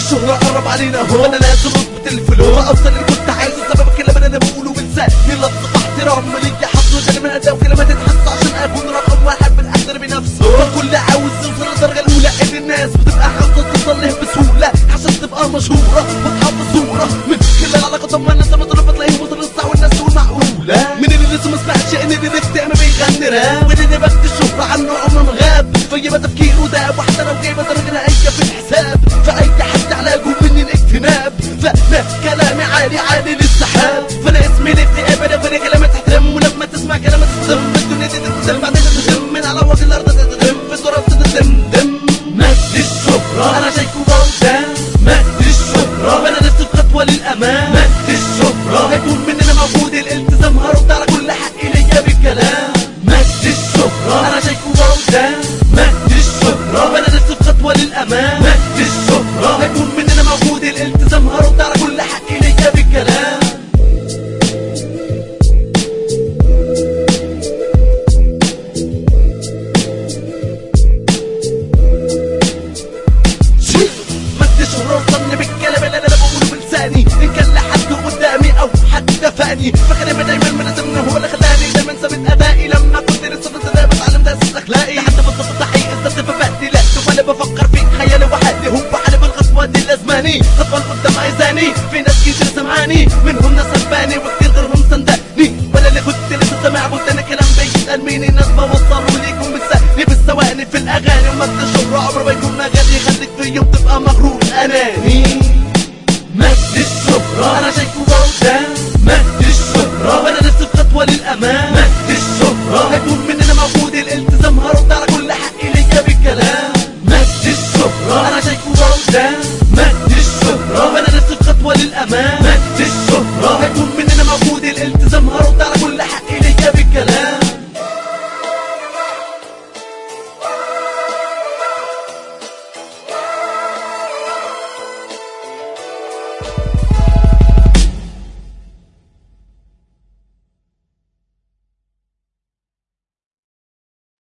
الشهرة قرب علينا هو انا لازم اظبط الفلوس اوصل اللي كنت عايزه سبب الكلام اللي انا بقوله بلساني لفظ احترام ليا حظ وجاني من اداء وكلمات تتحس عشان اكون رقم واحد بالاحتر بنفسه فالكل عاوز يوصل للدرجة الاولى ان الناس بتبقى حافظة توصل له بسهولة عشان تبقى مشهورة وتحافظ صورة من خلال علاقتهم مع الناس لما تلف تلاقيهم متنصع والناس تقول معقولة من اللي لسه ما سمعش ان اللي نفتح ما بيغني راب وان اللي بكت الشهرة عنه عمره ما غاب فيبقى تفكيره داب وحتى لو جايبه درجة نهائية في الحساب فأي حد علاجه مني الاجتناب فأنا كلامي عالي عالي للسحاب فأنا اسمي الاكتئاب انا فأنا كلامي تحترم ولما تسمع كلامي تستم في الدنيا دي تتسم بعدين تتم من على وجه الأرض تتدم في التراب تتدمدم مجد الشهرة أنا شايفه بوزان مجد الشهرة فأنا نفسي في خطوة للأمام مجد الشهرة هيكون مننا موجود الالتزام هرد على كل حق ليا بالكلام مجد الشهرة أنا شايفه بوزان مجد الشهرة فأنا نفسي في خطوة للأمام مجد الشهرة هيكون مننا موجود الالتزام هرد على كل حق ليا بالكلام مد شهرة وصلني بالكلام اللي انا بقوله بلساني ان كان لحد قدامي او حد دفعني فكلامي دايما ملازمني هو اللي خلاني دايما ثابت ادائي لما كنت لسه في الابتدائي بتعلم درس اخلاقي لحد ما الصف التحقيق استفدت فبقتي لا وانا بفكر في خيالي وحدي هو على بالخطوة دي لازماني خطوة لقدام عايزاني في ناس كتير سمعاني منهم ناس هباني